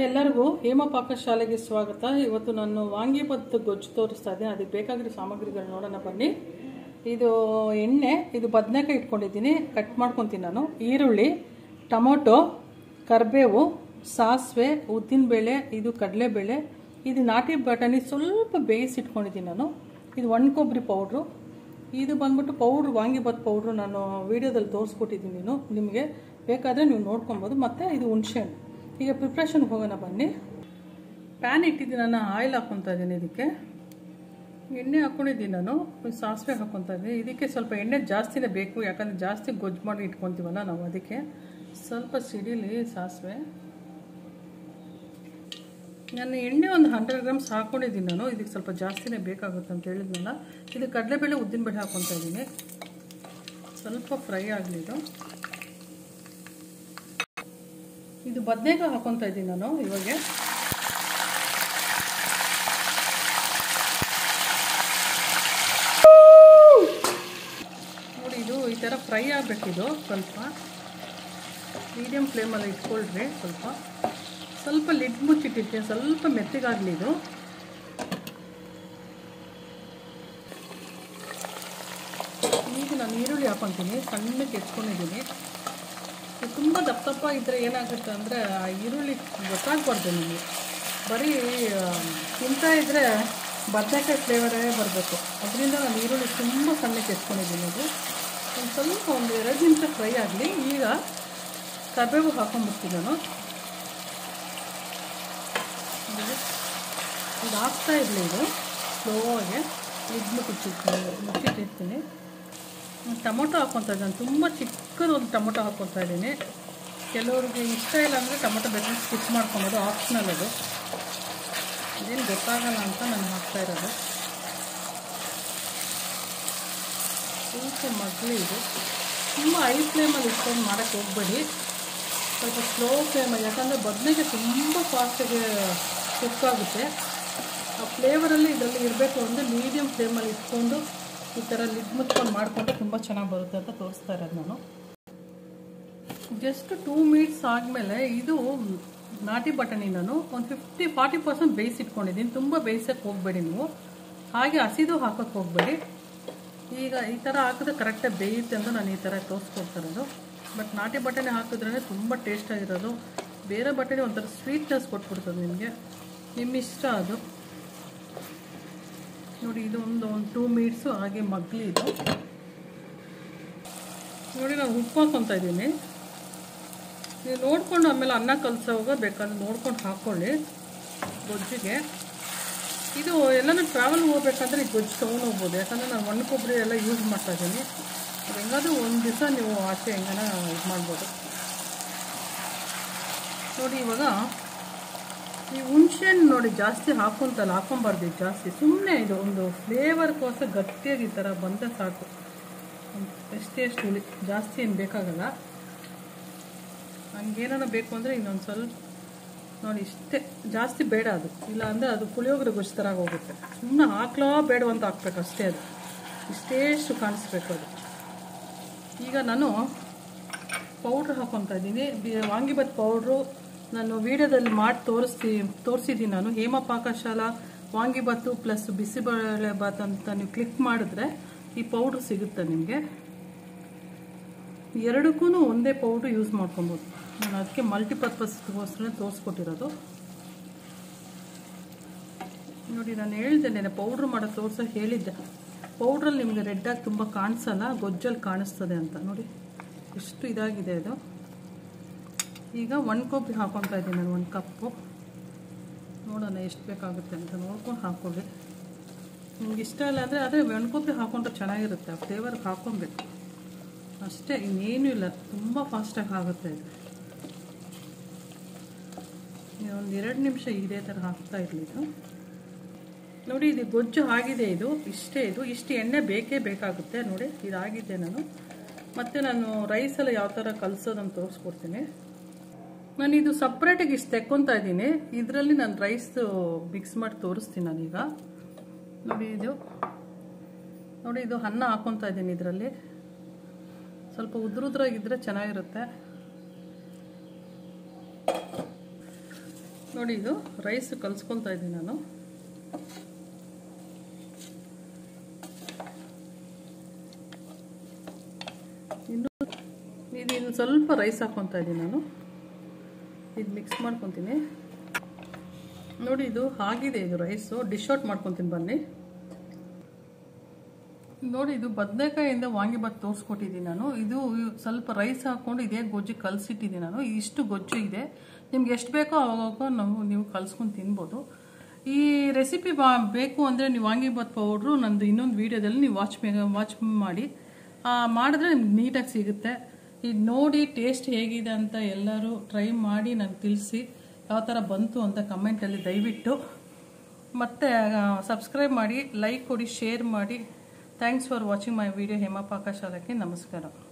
ಎಲ್ಲರಿಗೂ ಹೇಮ ಪಾಕಶಾಲೆಗೆ ಸ್ವಾಗತ ಇವತ್ತು ನಾನು ವಾಂಗಿಬತ್ತು ಗೊಜ್ಜು ತೋರಿಸ್ತಾ ಇದ್ದೀನಿ ಅದಕ್ಕೆ ಬೇಕಾಗಿರೋ ಸಾಮಗ್ರಿಗಳು ನೋಡೋಣ ಬನ್ನಿ ಇದು ಎಣ್ಣೆ ಇದು ಬದನೆಕಾಯಿ ಇಟ್ಕೊಂಡಿದ್ದೀನಿ ಕಟ್ ಮಾಡ್ಕೊತೀನಿ ನಾನು ಈರುಳ್ಳಿ ಟೊಮೊಟೊ ಕರಿಬೇವು ಸಾಸಿವೆ ಉದ್ದಿನಬೇಳೆ ಇದು ಕಡಲೆಬೇಳೆ ಇದು ನಾಟಿ ಬಟಾಣಿ ಸ್ವಲ್ಪ ಬೇಯಿಸಿ ಇಟ್ಕೊಂಡಿದ್ದೀನಿ ನಾನು ಇದು ಒಣ ಕೊಬ್ಬರಿ ಪೌಡ್ರು ಇದು ಬಂದ್ಬಿಟ್ಟು ಪೌಡ್ರ್ ವಾಂಗಿಬಾತ್ ಪೌಡ್ರು ನಾನು ವೀಡಿಯೋದಲ್ಲಿ ತೋರಿಸ್ಕೊಟ್ಟಿದ್ದೀನಿ ನೀನು ನಿಮಗೆ ಬೇಕಾದರೆ ನೀವು ನೋಡ್ಕೊಬೋದು ಮತ್ತು ಇದು ಹುಣಸೆಹಣ್ಣು ಈಗ ಪ್ರಿಪ್ರೇಷನ್ಗೆ ಹೋಗೋಣ ಬನ್ನಿ ಪ್ಯಾನ್ ಇಟ್ಟಿದ್ದೀನಿ ನಾನು ಆಯಿಲ್ ಹಾಕ್ಕೊತಾ ಇದ್ದೀನಿ ಇದಕ್ಕೆ ಎಣ್ಣೆ ಹಾಕ್ಕೊಂಡಿದ್ದೀನಿ ನಾನು ಸಾಸಿವೆ ಹಾಕ್ಕೊತಾ ಇದ್ದೀನಿ ಇದಕ್ಕೆ ಸ್ವಲ್ಪ ಎಣ್ಣೆ ಜಾಸ್ತಿನೇ ಬೇಕು ಯಾಕಂದರೆ ಜಾಸ್ತಿ ಗೊಜ್ಜು ಮಾಡಿ ಇಟ್ಕೊತೀವಲ್ಲ ನಾವು ಅದಕ್ಕೆ ಸ್ವಲ್ಪ ಸಿಡಿಲಿ ಸಾಸಿವೆ ನಾನು ಎಣ್ಣೆ ಒಂದು ಹಂಡ್ರೆಡ್ ಗ್ರಾಮ್ಸ್ ಹಾಕ್ಕೊಂಡಿದ್ದೀನಿ ನಾನು ಇದಕ್ಕೆ ಸ್ವಲ್ಪ ಜಾಸ್ತಿನೇ ಬೇಕಾಗುತ್ತೆ ಅಂತ ಹೇಳಿದ್ನಲ್ಲ ಇದು ಕಡಲೆಬೇಳೆ ಉದ್ದಿನಬೇಳೆ ಹಾಕ್ಕೊತಾ ಇದ್ದೀನಿ ಸ್ವಲ್ಪ ಫ್ರೈ ಆಗಲಿ ಇದು ಇದು ಬದನೆಕಾಯಿ ಹಾಕ್ಕೊತಾ ಇದ್ದೀನಿ ನಾನು ಇವಾಗ ನೋಡಿ ಇದು ಈ ಥರ ಫ್ರೈ ಆಗಬೇಕಿದು ಸ್ವಲ್ಪ ಮೀಡಿಯಮ್ ಫ್ಲೇಮಲ್ಲಿ ಇಟ್ಕೊಳ್ರಿ ಸ್ವಲ್ಪ ಸ್ವಲ್ಪ ಲಿಡ್ ಮುಚ್ಚಿಟ್ಟಿರ್ತೀನಿ ಸ್ವಲ್ಪ ಮೆತ್ತಗಾಗಲಿ ಇದು ಈಗ ನಾನು ಈರುಳ್ಳಿ ಹಾಕೊತೀನಿ ಸಣ್ಣಕ್ಕೆ ಹೆಚ್ಕೊಂಡಿದ್ದೀನಿ ತುಂಬ ದಪ್ಪ ದಪ್ಪ ಇದ್ದರೆ ಏನಾಗುತ್ತೆ ಅಂದರೆ ಆ ಈರುಳ್ಳಿ ಗೊತ್ತಾಗಬಾರ್ದು ನಿಮಗೆ ಬರೀ ತಿಂತಾ ಇದ್ದರೆ ಬದನೆಕಾಯಿ ಫ್ಲೇವರೇ ಬರಬೇಕು ಅದರಿಂದ ನಾನು ಈರುಳ್ಳಿ ತುಂಬ ಸಣ್ಣಕ್ಕೆ ಹೆಚ್ಕೊಂಡಿದ್ದೀನಿ ಇದು ಒಂದು ಸ್ವಲ್ಪ ಒಂದು ಎರಡು ನಿಮಿಷ ಫ್ರೈ ಆಗಲಿ ಈಗ ಕರಿಬೇವು ಹಾಕೊಂಡ್ಬಿಡ್ತೀನಿ ನಾನು ಇದು ಹಾಕ್ತಾ ಇರಲಿ ಇದು ಸ್ಲೋವಾಗಿ ಇದ್ನು ಕುಚ್ಚಿರ್ತೀನಿ ಮುಚ್ಚಿಟ್ಟಿರ್ತೀನಿ ಟೊಮೊಟೊ ಹಾಕ್ಕೊತಾ ಇದ್ದೀನಿ ತುಂಬ ಚಿಕ್ಕದೊಂದು ಟೊಮೊಟೊ ಹಾಕ್ಕೊತಾ ಇದ್ದೀನಿ ಕೆಲವ್ರಿಗೆ ಇಷ್ಟ ಇಲ್ಲ ಅಂದರೆ ಟೊಮೊಟೊ ಬೇಕಾದ್ರೆ ಸ್ಕಿಪ್ ಮಾಡ್ಕೊಬೋದು ಆಪ್ಷನಲ್ ಅದು ಇದೇನು ಗೊತ್ತಾಗಲ್ಲ ಅಂತ ನಾನು ಹಾಕ್ತಾ ಇರೋದು ಸ್ವಲ್ಪ ಮಗ್ಲಿ ಇದು ತುಂಬ ಐ ಫ್ಲೇಮಲ್ಲಿ ಇಟ್ಕೊಂಡು ಮಾಡೋಕ್ಕೆ ಹೋಗ್ಬೇಡಿ ಸ್ವಲ್ಪ ಸ್ಲೋ ಫ್ಲೇಮಲ್ಲಿ ಯಾಕಂದರೆ ಬದನೆಗೆ ತುಂಬ ಫಾಸ್ಟಾಗಿ ಕುಕ್ ಆಗುತ್ತೆ ಆ ಫ್ಲೇವರಲ್ಲಿ ಇದರಲ್ಲಿ ಇರಬೇಕು ಅಂದರೆ ಮೀಡಿಯಮ್ ಫ್ಲೇಮಲ್ಲಿ ಇಟ್ಕೊಂಡು ಈ ಥರ ಲಿಡ್ ಮುಚ್ಕೊಂಡು ಮಾಡಿಕೊಂಡ್ರೆ ತುಂಬ ಚೆನ್ನಾಗಿ ಬರುತ್ತೆ ಅಂತ ತೋರಿಸ್ತಾ ಇರೋದು ನಾನು ಜಸ್ಟ್ ಟೂ ಮಿನಿಟ್ಸ್ ಆದಮೇಲೆ ಇದು ನಾಟಿ ಬಟಾಣಿ ನಾನು ಒಂದು ಫಿಫ್ಟಿ ಫಾರ್ಟಿ ಪರ್ಸೆಂಟ್ ಬೇಯಿಸಿಟ್ಕೊಂಡಿದ್ದೀನಿ ತುಂಬ ಬೇಯಿಸೋಕ್ಕೆ ಹೋಗಬೇಡಿ ನೀವು ಹಾಗೆ ಹಸಿದು ಹಾಕೋಕ್ಕೆ ಹೋಗಬೇಡಿ ಈಗ ಈ ಥರ ಹಾಕಿದ್ರೆ ಕರೆಕ್ಟಾಗಿ ಬೇಯುತ್ತೆ ಅಂತ ನಾನು ಈ ಥರ ತೋರಿಸ್ಕೊಡ್ತಾ ಇರೋದು ಬಟ್ ನಾಟಿ ಬಟಾಣಿ ಹಾಕಿದ್ರೇ ತುಂಬ ಟೇಸ್ಟಾಗಿರೋದು ಬೇರೆ ಬಟಾಣಿ ಒಂಥರ ಸ್ವೀಟ್ನೆಸ್ ಕೊಟ್ಬಿಡ್ತದೆ ನಿಮಗೆ ನಿಮ್ಮ ಇಷ್ಟ ಅದು ನೋಡಿ ಇದು ಒಂದು ಒಂದು ಟೂ ಮಿನಿಟ್ಸು ಹಾಗೆ ಮಗ್ಲಿ ಇದು ನೋಡಿ ನಾನು ಉಪ್ಪು ಹಾಕ್ಕೊತಾ ಇದ್ದೀನಿ ನೀವು ನೋಡ್ಕೊಂಡು ಆಮೇಲೆ ಅನ್ನ ಕಲಸೋವಾಗ ಬೇಕಾದ್ರೆ ನೋಡ್ಕೊಂಡು ಹಾಕ್ಕೊಳ್ಳಿ ಗೊಜ್ಜಿಗೆ ಇದು ಎಲ್ಲನೂ ಟ್ರಾವೆಲ್ ಹೋಗ್ಬೇಕಂದ್ರೆ ಈ ಗೊಜ್ಜು ತೊಗೊಂಡು ಹೋಗ್ಬೋದು ಯಾಕಂದರೆ ನಾನು ಒಣ ಕೊಬ್ಬರಿ ಎಲ್ಲ ಯೂಸ್ ಮಾಡ್ತಾ ಇದ್ದೀನಿ ಅದು ಹೆಂಗಾದ್ರೂ ಒಂದು ದಿವಸ ನೀವು ಆಚೆ ಹೆಂಗನ ಇದು ಮಾಡ್ಬೋದು ನೋಡಿ ಇವಾಗ ಈ ಹುಣ್ಸೆಹಣ್ಣು ನೋಡಿ ಜಾಸ್ತಿ ಹಾಕೊಂತಲ್ಲ ಹಾಕೊಬಾರ್ದು ಜಾಸ್ತಿ ಸುಮ್ಮನೆ ಇದು ಒಂದು ಫ್ಲೇವರ್ಗೋಸ್ಕರ ಗಟ್ಟಿಯಾಗಿ ಈ ಥರ ಬಂದರೆ ಸಾಕು ಎಷ್ಟೇ ಎಷ್ಟು ಹುಳಿ ಜಾಸ್ತಿ ಏನು ಬೇಕಾಗಲ್ಲ ಹಂಗೇನಾರ ಬೇಕು ಅಂದರೆ ಇನ್ನೊಂದು ಸ್ವಲ್ಪ ನೋಡಿ ಇಷ್ಟೇ ಜಾಸ್ತಿ ಬೇಡ ಅದು ಇಲ್ಲ ಅಂದರೆ ಅದು ಪುಳಿಯೋಗರೆ ಗೊಜ್ಜು ಥರ ಹೋಗುತ್ತೆ ಸುಮ್ಮನೆ ಹಾಕ್ಲೋ ಬೇಡವಂತ ಹಾಕ್ಬೇಕು ಅಷ್ಟೇ ಅದು ಇಷ್ಟೇಷ್ಟು ಕಾಣಿಸ್ಬೇಕು ಅದು ಈಗ ನಾನು ಪೌಡ್ರ್ ಹಾಕ್ಕೊತಾ ಇದ್ದೀನಿ ವಾಂಗಿಬತ್ ಪೌಡ್ರು ನಾನು ವಿಡಿಯೋದಲ್ಲಿ ಮಾಡಿ ತೋರಿಸ್ತಿ ತೋರಿಸಿದ್ದೀನಿ ನಾನು ಹೇಮ ಪಾಕಶಾಲಾ ವಾಂಗಿಬತ್ತು ಪ್ಲಸ್ ಬಿಸಿಬೇಳೆ ಬಾತ್ ಅಂತ ನೀವು ಕ್ಲಿಕ್ ಮಾಡಿದ್ರೆ ಈ ಪೌಡ್ರ್ ಸಿಗುತ್ತೆ ನಿಮಗೆ ಎರಡಕ್ಕೂ ಒಂದೇ ಪೌಡ್ರ್ ಯೂಸ್ ಮಾಡ್ಕೊಬೋದು ನಾನು ಅದಕ್ಕೆ ಮಲ್ಟಿಪರ್ಪಸ್ಗೋಸ್ಕರ ತೋರಿಸ್ಕೊಟ್ಟಿರೋದು ನೋಡಿ ನಾನು ಹೇಳ್ದೆ ಪೌಡ್ರ್ ಮಾಡೋ ತೋರ್ಸೋ ಹೇಳಿದ್ದೆ ಪೌಡ್ರಲ್ಲಿ ನಿಮಗೆ ರೆಡ್ಡಾಗಿ ತುಂಬ ಕಾಣಿಸಲ್ಲ ಗೊಜ್ಜಲ್ಲಿ ಕಾಣಿಸ್ತದೆ ಅಂತ ನೋಡಿ ಇಷ್ಟು ಇದಾಗಿದೆ ಇದು ಈಗ ಒಣ ಕೊಬ್ಬರಿ ಹಾಕೊತಾ ಇದ್ದೀನಿ ನಾನು ಒಂದು ಕಪ್ಪು ನೋಡೋಣ ಎಷ್ಟು ಬೇಕಾಗುತ್ತೆ ಅಂತ ನೋಡ್ಕೊಂಡು ಹಾಕ್ಕೊಳ್ಳಿ ನಿಮ್ಗೆ ಇಷ್ಟ ಇಲ್ಲ ಅಂದರೆ ಅದೇ ಒಣ ಕೊಬ್ಬರಿ ಹಾಕೊಂಡ್ರೆ ಚೆನ್ನಾಗಿರುತ್ತೆ ಆ ಫ್ಲೇವರ್ಗೆ ಹಾಕ್ಕೊಬೇಕು ಅಷ್ಟೇ ಇನ್ನೇನು ಇಲ್ಲ ತುಂಬ ಫಾಸ್ಟಾಗಿ ಆಗುತ್ತೆ ಇದು ಒಂದು ಎರಡು ನಿಮಿಷ ಇದೇ ಥರ ಹಾಕ್ತಾ ಇರಲಿ ಇದು ನೋಡಿ ಇದು ಗೊಜ್ಜು ಆಗಿದೆ ಇದು ಇಷ್ಟೇ ಇದು ಇಷ್ಟು ಎಣ್ಣೆ ಬೇಕೇ ಬೇಕಾಗುತ್ತೆ ನೋಡಿ ಇದಾಗಿದೆ ನಾನು ಮತ್ತು ನಾನು ರೈಸೆಲ್ಲ ಯಾವ ಥರ ಕಲಿಸೋದನ್ನು ತೋರಿಸ್ಕೊಡ್ತೀನಿ ನಾನು ಇದು ಸಪ್ರೇಟಾಗಿ ಇಷ್ಟು ತೆಕ್ಕೊತಾ ಇದ್ದೀನಿ ಇದರಲ್ಲಿ ನಾನು ರೈಸ್ ಮಿಕ್ಸ್ ಮಾಡಿ ತೋರಿಸ್ತೀನಿ ನಾನೀಗ ನೋಡಿ ಇದು ನೋಡಿ ಇದು ಅನ್ನ ಹಾಕ್ಕೊತಾ ಇದ್ದೀನಿ ಇದರಲ್ಲಿ ಸ್ವಲ್ಪ ಉದ್ರುದ್ರಾಗಿದ್ದರೆ ಚೆನ್ನಾಗಿರುತ್ತೆ ನೋಡಿ ಇದು ರೈಸ್ ಕಲಿಸ್ಕೊತಾ ಇದ್ದೀನಿ ನಾನು ಇನ್ನು ಇದು ಇನ್ನು ಸ್ವಲ್ಪ ರೈಸ್ ಹಾಕ್ಕೊತಾ ಇದ್ದೀನಿ ನಾನು ಇದು ಮಿಕ್ಸ್ ಮಾಡ್ಕೊತೀನಿ ನೋಡಿ ಇದು ಆಗಿದೆ ಇದು ರೈಸು ಡಿಶ್ ಔಟ್ ಮಾಡ್ಕೊತೀನಿ ಬನ್ನಿ ನೋಡಿ ಇದು ಬದನೆಕಾಯಿಂದ ವಾಂಗಿಬಾತ್ ತೋರಿಸ್ಕೊಟ್ಟಿದ್ದೀನಿ ನಾನು ಇದು ಸ್ವಲ್ಪ ರೈಸ್ ಹಾಕ್ಕೊಂಡು ಇದೇ ಗೊಜ್ಜು ಕಲಸಿಟ್ಟಿದ್ದೀನಿ ನಾನು ಇಷ್ಟು ಗೊಜ್ಜು ಇದೆ ನಿಮ್ಗೆ ಎಷ್ಟು ಬೇಕೋ ಅವಾಗ ನಾವು ನೀವು ಕಲ್ಸ್ಕೊಂಡು ತಿನ್ಬೋದು ಈ ರೆಸಿಪಿ ಬಾ ಬೇಕು ಅಂದರೆ ನೀವು ವಾಂಗಿಬಾತ್ ಪೌಡ್ರು ನಂದು ಇನ್ನೊಂದು ವೀಡಿಯೋದಲ್ಲಿ ನೀವು ವಾಚ್ ವಾಚ್ ಮಾಡಿ ಮಾಡಿದ್ರೆ ನಿಮ್ಗೆ ನೀಟಾಗಿ ಸಿಗುತ್ತೆ ಇದು ನೋಡಿ ಟೇಸ್ಟ್ ಹೇಗಿದೆ ಅಂತ ಎಲ್ಲರೂ ಟ್ರೈ ಮಾಡಿ ನಂಗೆ ತಿಳಿಸಿ ಯಾವ ಥರ ಬಂತು ಅಂತ ಕಮೆಂಟಲ್ಲಿ ದಯವಿಟ್ಟು ಮತ್ತು ಸಬ್ಸ್ಕ್ರೈಬ್ ಮಾಡಿ ಲೈಕ್ ಕೊಡಿ ಶೇರ್ ಮಾಡಿ thanks for watching my video Hema ಪಾಕಶಾಲಕ್ಕೆ ನಮಸ್ಕಾರ